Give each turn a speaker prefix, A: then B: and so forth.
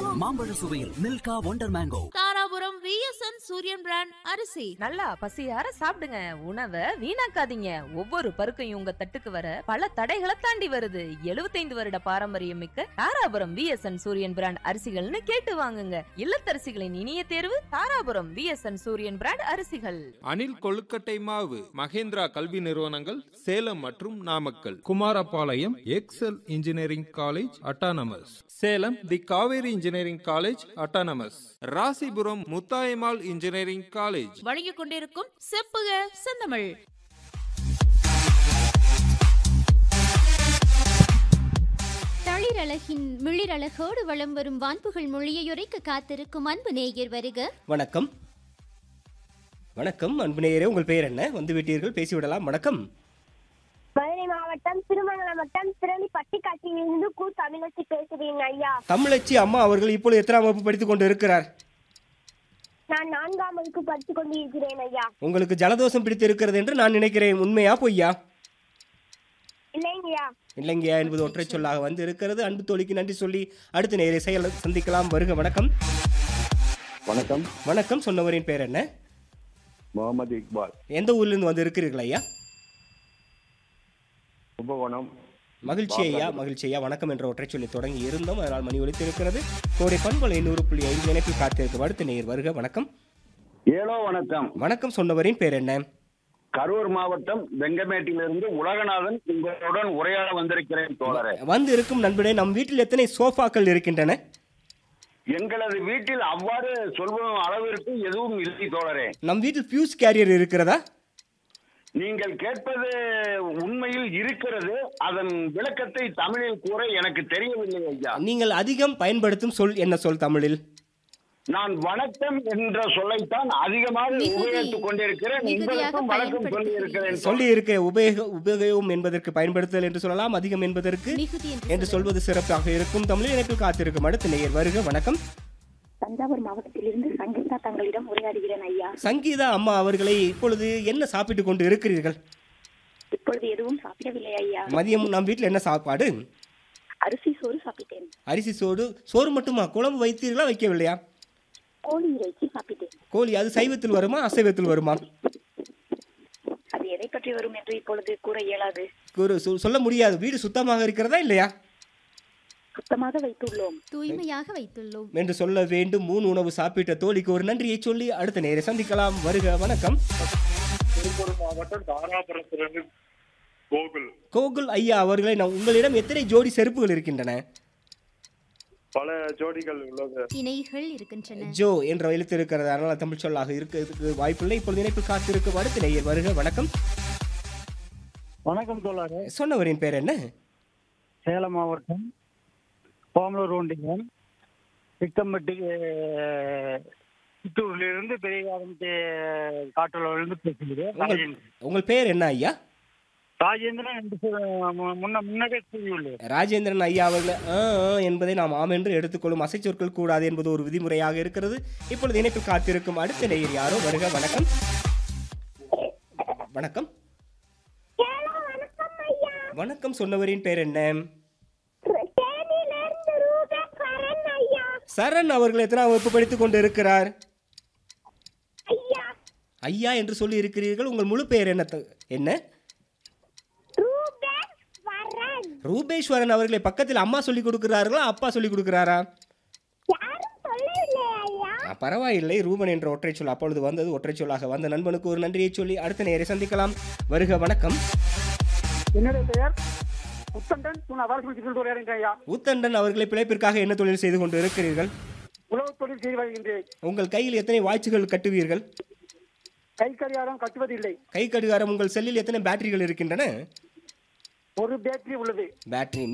A: மாம்பழ சுவையில் Milka wonder mango
B: Dharapuram VSN Suriyan brand அரிசி
C: நல்லா பசியார சாப்பிடுங்க உணவை வீணாக்காதீங்க ஒவ்வொரு பருக்கையும் உங்க தட்டுக்கு வர பல தடைகளை தாண்டி வருது 75 வருட பாரம்பரியம் மிக்க தாராபுரம் விஎஸ்என் சூரியன் பிராண்ட் அரிசிகள்னு கேட்டு வாங்குங்க இல்லத்தரசிகளின் இனிய தேர்வு தாராபுரம் விஎஸ்என் சூரியன் பிராண்ட் அரிசிகள்
D: அணில் கொழுக்கட்டை மாவு மகேந்திரா கல்வி நிறுவனங்கள் சேலம் மற்றும் Namakkal Kumarapalayam Excel engineering college autonomous Salem the Kaveri engineering college autonomous Rasipuram Muthayammal engineering college
B: வழங்கிக் கொண்டிருக்கும் செப்புக செந்தமிழ்
E: தளிரழகின் மிளிரழகோடு வலம் வரும் வான்புகள் மொழியையுரைக்க காத்திருக்கும் அன்பு நேயர் வருக
F: வணக்கம் வணக்கம் அன்பு நேயரே உங்கள் பெயர் என்ன வந்து விட்டீர்கள் பேசிவிடலாம் வணக்கம்
G: மதுரை மாவட்டம் திருமங்கலம் வட்டம் திரளி பட்டிக்காட்டிலிருந்து கு தமிழச்சி பேசுறேன் ஐயா
F: தமிழச்சி அம்மா அவர்கள் இப்பொழுது எத்தனாம் வகுப்பு படித்துக் கொண்டு இருக்கிறார்
G: நான் நான்காம் வகுப்பு படித்துக் கொண்டு இருக்கிறேன் ஐயா
F: உங்களுக்கு ஜலதோஷம் பிடித்து இருக்கிறது என்று நான் நினைக்கிறேன் உண்மையா பொய்யா
G: இல்லைங்கய்யா
F: இல்லைங்கய்யா என்பது ஒற்றை சொல்லாக வந்து இருக்கிறது அன்பு தோழிக்கு நன்றி சொல்லி அடுத்த நேரை செயல் சந்திக்கலாம் வருக வணக்கம்
H: வணக்கம்
F: வணக்கம் சொன்னவரின் பேர் என்ன
H: முகமது இக்பால்
F: எந்த ஊர்லேருந்து வந்து இருக்கிறீர்கள் ஐயா
H: கும்பகோணம்
F: மகிழ்ச்சி ஐயா மகிழ்ச்சி ஐயா வணக்கம் என்ற ஒற்றை சொல்லி தொடங்கி இருந்தோம் அதனால் மணி ஒலித்து இருக்கிறது கோடை பண்பலை நூறு புள்ளி ஐந்து இணைப்பில் காத்திருக்கும் அடுத்த நேர் வருக வணக்கம்
H: ஏலோ வணக்கம்
F: வணக்கம் சொன்னவரின் பேர் என்ன
H: கரூர் மாவட்டம் வெங்கமேட்டிலிருந்து உலகநாதன் உங்களுடன் உரையாட வந்திருக்கிறேன் தோழரே
F: வந்து இருக்கும் நண்பனே நம் வீட்டில் எத்தனை சோஃபாக்கள் இருக்கின்றன
H: எங்களது வீட்டில் அவ்வாறு சொல்லும் அளவிற்கு எதுவும் இல்லை தோழரே
F: நம் வீட்டில் ஃபியூஸ் கேரியர் இருக்கிறதா
H: நீங்கள் கேட்பது உண்மையில் இருக்கிறது அதன் விளக்கத்தை தமிழில் கூற எனக்கு தெரியவில்லை ஐயா
F: நீங்கள் அதிகம் பயன்படுத்தும் சொல் என்ன சொல் தமிழில்
H: நான் வணக்கம் என்ற சொல்லைத்தான் அதிகமாக
E: மிகுதி.
H: உபயோகித்துக் கொண்டிருக்கிறேன்
E: மிகுதியாக
H: உங்களுக்கும் வணக்கம் சொல்லி
E: பயன்படுத்துகிறீர்கள்.
H: இருக்கிறேன்
F: சொல்லி இருக்க உபயோக உபயோகம் என்பதற்கு பயன்படுத்துதல் என்று சொல்லலாம் அதிகம் என்பதற்கு
E: மிகுதி
F: என்று
E: என்று
F: சொல்வது சிறப்பாக இருக்கும் தமிழ் இணைப்பில் காத்திருக்கும் அடுத்த நேயர் வருக வணக்கம்
G: தஞ்சாவூர் மாவட்டத்திலிருந்து சங்கீதா தங்களிடம் உரையாடுகிறேன் ஐயா
F: சங்கீதா அம்மா அவர்களை இப்பொழுது என்ன சாப்பிட்டு கொண்டு இருக்கிறீர்கள்
G: இப்பொழுது எதுவும் சாப்பிடவில்லை ஐயா
F: மதியம் நம் வீட்டில் என்ன சாப்பாடு
G: அரிசி சோறு சாப்பிட்டேன்
F: அரிசி சோறு சோறு மட்டுமா குழம்பு வைத்தீர்களா வைக்கவில்லையா
G: கோழி இறைச்சி சாப்பிட்டேன்
F: கோழி அது சைவத்தில் வருமா அசைவத்தில் வருமா
G: அது எதை பற்றி வரும் என்று இப்பொழுது கூற இயலாது
F: ஒரு சொ- சொல்ல முடியாது வீடு சுத்தமாக இருக்கிறதா இல்லையா
G: சுத்தமாக வைத்துள்ளோம்
E: தூய்மையாக வைத்துள்ளோம்
F: என்று சொல்ல வேண்டும் மூணு உணவு சாப்பிட்ட தோழிக்கு ஒரு நன்றியை சொல்லி அடுத்த நேரம் சந்திக்கலாம் வருக வணக்கம்
I: திருப்பூர் மாவட்டம் தாராபுரத்திலிருந்து கோகுல்
F: கோகுல் ஐயா அவர்களை நான் உங்களிடம் எத்தனை ஜோடி செருப்புகள் இருக்கின்றன
I: பல ஜோடிகள் உள்ளது
E: இணைகள் இருக்கின்றன
F: ஜோ என்ற எழுத்து இருக்கிறது அதனால் தமிழ் சொல்லாக இருக்கிறதுக்கு வாய்ப்பில்லை இப்பொழுது இணைப்பு காத்திருக்கும் அடுத்த நேயர் வருக வணக்கம்
I: வணக்கம் தோழரே
F: சொன்னவரின் பேர் என்ன
I: சேலம் மாவட்டம் பாமலூர் ஒன்றியம் சிக்கம்பட்டி சித்தூரிலிருந்து பெரியகாரம் காட்டுலிருந்து பேசுகிறேன்
F: உங்கள்
I: ராஜேந்திரன்.
F: உங்கள் பேர் என்ன ஐயா
I: ராஜேந்திரன் என்று சொ- மு- முன்ன முன்னரே கூறியுள்ளேன்
F: ராஜேந்திரன் ஐயா அவர்கள் ஆ, ஆ என்பதை நாம் ஆம் என்று எடுத்துக்கொள்ளும் அசைச்சொற்கள் கூடாது என்பது ஒரு விதிமுறையாக இருக்கிறது இப்பொழுது இணைப்பில் காத்திருக்கும் அடுத்த நேயர் யாரோ வருக வணக்கம் வணக்கம் வணக்கம் சொன்னவரின் பேர் என்ன சரண் அவர்கள் எத்தனை வகுப்பு படித்துக் கொண்டு இருக்கிறார் ஐயா என்று சொல்லி இருக்கிறீர்கள் உங்கள் முழு பெயர் என்ன த- என்ன ரூபேஸ்வரன் அவர்களை பக்கத்தில் அம்மா சொல்லி கொடுக்கிறார்களா அப்பா சொல்லி கொடுக்கிறாரா ஆ, பரவாயில்லை ரூபன் என்ற ஒற்றை சொல் அப்பொழுது வந்தது ஒற்றை சொல்லாக வந்த நண்பனுக்கு ஒரு நன்றியை சொல்லி அடுத்த நேரை சந்திக்கலாம் வருக வணக்கம்
I: என்னுடைய பெயர் புத்தண்டன் நான் வாரசுமதி உரையாடுகிறேன் ஐயா
F: ஊத்தண்டன் அவர்களை பிழைப்பிற்காக என்ன தொழில் செய்து கொண்டு இருக்கிறீர்கள்
I: உழவு தொழில் செய்து வருகின்றேன்
F: உங்கள் கையில் எத்தனை வாட்சுகள் கட்டுவீர்கள்
I: கை கடிகாரம் கட்டுவதில்லை
F: கை கடிகாரம் உங்கள் செல்லில் எத்தனை பேட்டரிகள் இருக்கின்றன
I: ஒரு பேட்டரி உள்ளது
F: பேட்டரி